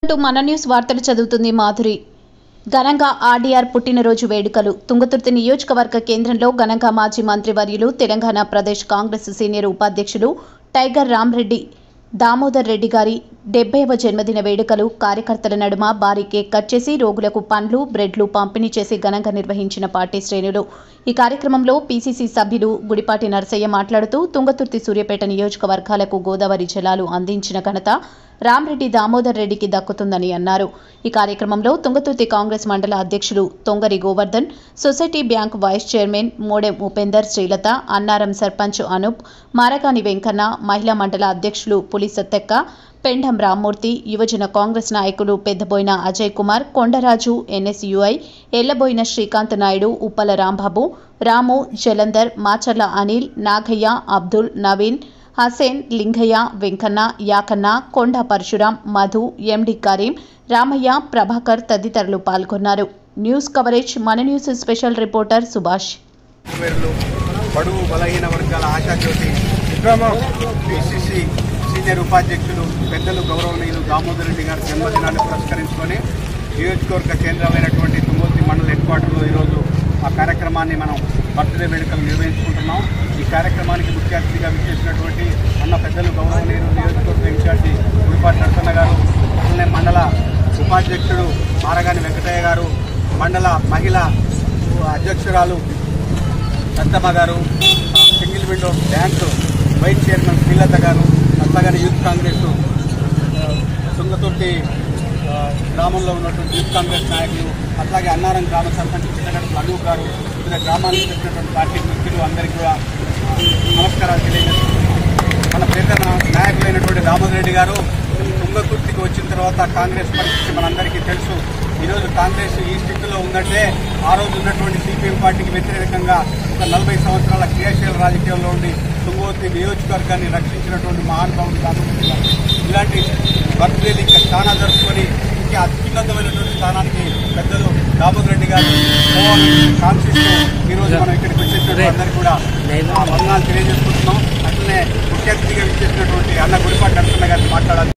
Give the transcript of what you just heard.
అంటూ మన న్యూస్ వార్తలు చదువుతుంది మాధురి ఘనంగా ఆర్డీఆర్ పుట్టినరోజు వేడుకలు తుంగతుర్తి నియోజకవర్గ కేంద్రంలో ఘనంగా మాజీ మంత్రివర్యులు తెలంగాణ ప్రదేశ్ కాంగ్రెస్ సీనియర్ ఉపాధ్యక్షులు టైగర్ రామ్రెడ్డి దామోదర్ రెడ్డి గారి డెబ్బైవ జన్మదిన వేడుకలు కార్యకర్తల నడుమ భారీ కేక్ కట్ చేసి రోగులకు పండ్లు బ్రెడ్లు పంపిణీ చేసి ఘనంగా నిర్వహించిన పార్టీ శ్రేణులు ఈ కార్యక్రమంలో పీసీసీ సభ్యులు గుడిపాటి నరసయ్య మాట్లాడుతూ తుంగతుర్తి సూర్యాపేట నియోజకవర్గాలకు గోదావరి జలాలు అందించిన ఘనత రామ్రెడ్డి దామోదర్ రెడ్డికి దక్కుతుందని అన్నారు ఈ కార్యక్రమంలో తుంగతుర్తి కాంగ్రెస్ మండల అధ్యక్షులు Tongari Govardhan society bank vice chairman Modem Upender Srilatha Annaram sarpanch Anoop Maragani Venkanna మహిళా మండల అధ్యక్షులు పులి సత్తెక్క పెండం రామ్మూర్తి యువజన కాంగ్రెస్ నాయకులు పెద్దబోయిన అజయ్ కుమార్ కొండరాజు ఎన్ఎస్యుఐ ఎల్లబోయిన శ్రీకాంత్ నాయుడు ఉప్పల రాంబాబు రాము జలంధర్ మాచర్ల అనిల్ నాగయ్య అబ్దుల్ నవీన్ హసేన్ లింగయ్య వెంకన్న యాకన్న కొండ పరశురాం మధు ఎండి కరీం రామయ్య ప్రభాకర్ తదితరులు పాల్గొన్నారు న్యూస్ కవరేజ్ మన న్యూస్ స్పెషల్ రిపోర్టర్ సుభాష్ పేర్లు బడుగు బలహీన వర్గాల ఆశాజ్యోతి పిసిసి సీనియర్ ఉపాధ్యక్షులు పెద్దలు గౌరవనీయులు దామోదర్ రెడ్డి గారి జన్మదినాన్ని పురస్కరించుకొని నియోజకవర్గ కేంద్రమైనటువంటి తుంగోతి మండల హెడ్ క్వార్టర్లో ఈరోజు ఆ కార్యక్రమాన్ని మనం బర్త్డే వేడుకలు నిర్వహించుకుంటున్నాం ఈ కార్యక్రమానికి ముఖ్య అతిథిగా విచ్చేసినటువంటి అన్న పెద్దలు గౌరవనీయులు నియోజకవర్గ ఇన్ఛార్జి గుడిపాటి నరసన్న గారు అట్లనే మండల ఉపాధ్యక్షుడు మారగాని వెంకటయ్య గారు మండల మహిళా అధ్యక్షురాలు దత్తమ్మ గారు single window bank vice chairman Srilatha గారు అట్లాగనే యూత్ కాంగ్రెస్ ఆ, తుంగతుర్తి ఆ, గ్రామంలో ఉన్నటువంటి యూత్ కాంగ్రెస్ నాయకులు అట్లాగే అన్నారం గ్రామ సర్పంచ్ చిన్నగడ అనూప్ గారు వివిధ గ్రామాలకు చెందినటువంటి పార్టీ వ్యక్తులు అందరికీ కూడా ఆ, నమస్కారాలు తెలియజేస్తున్నాను మన ప్రేత నాయకులైనటువంటి దామోదర్ రెడ్డి గారు తుంగతుర్తికి వచ్చిన తర్వాత కాంగ్రెస్ పరిస్థితి మనందరికీ తెలుసు ఈరోజు కాంగ్రెస్ ఈ స్థితిలో ఉందంటే ఆ రోజు ఉన్నటువంటి సిపిఎం పార్టీకి వ్యతిరేకంగా ఒక నలభై సంవత్సరాల క్రియాశీల రాజకీయంలో ఉండి తుంగతుర్తి నియోజకవర్గాన్ని రక్షించినటువంటి మహానుభావుడు దామోదర్ రెడ్డి గారు ఇలాంటి బర్త్డేలు ఇంకా చాలా జరుపుకొని ఇంకా అత్యున్నతమైనటువంటి స్థానానికి పెద్దలు దామోదర్ రెడ్డి గారు పోవాలని కాంక్షిస్తూ ఈరోజు మనం ఇక్కడికి వచ్చేసినటువంటి అందరికీ కూడా ఆ వందనాలు తెలియజేసుకుంటున్నాం అట్లనే ముఖ్య అతిథిగా విచ్చేసినటువంటి అన్న గుడిపాటి నరసన్న గారిని మాట్లాడాలి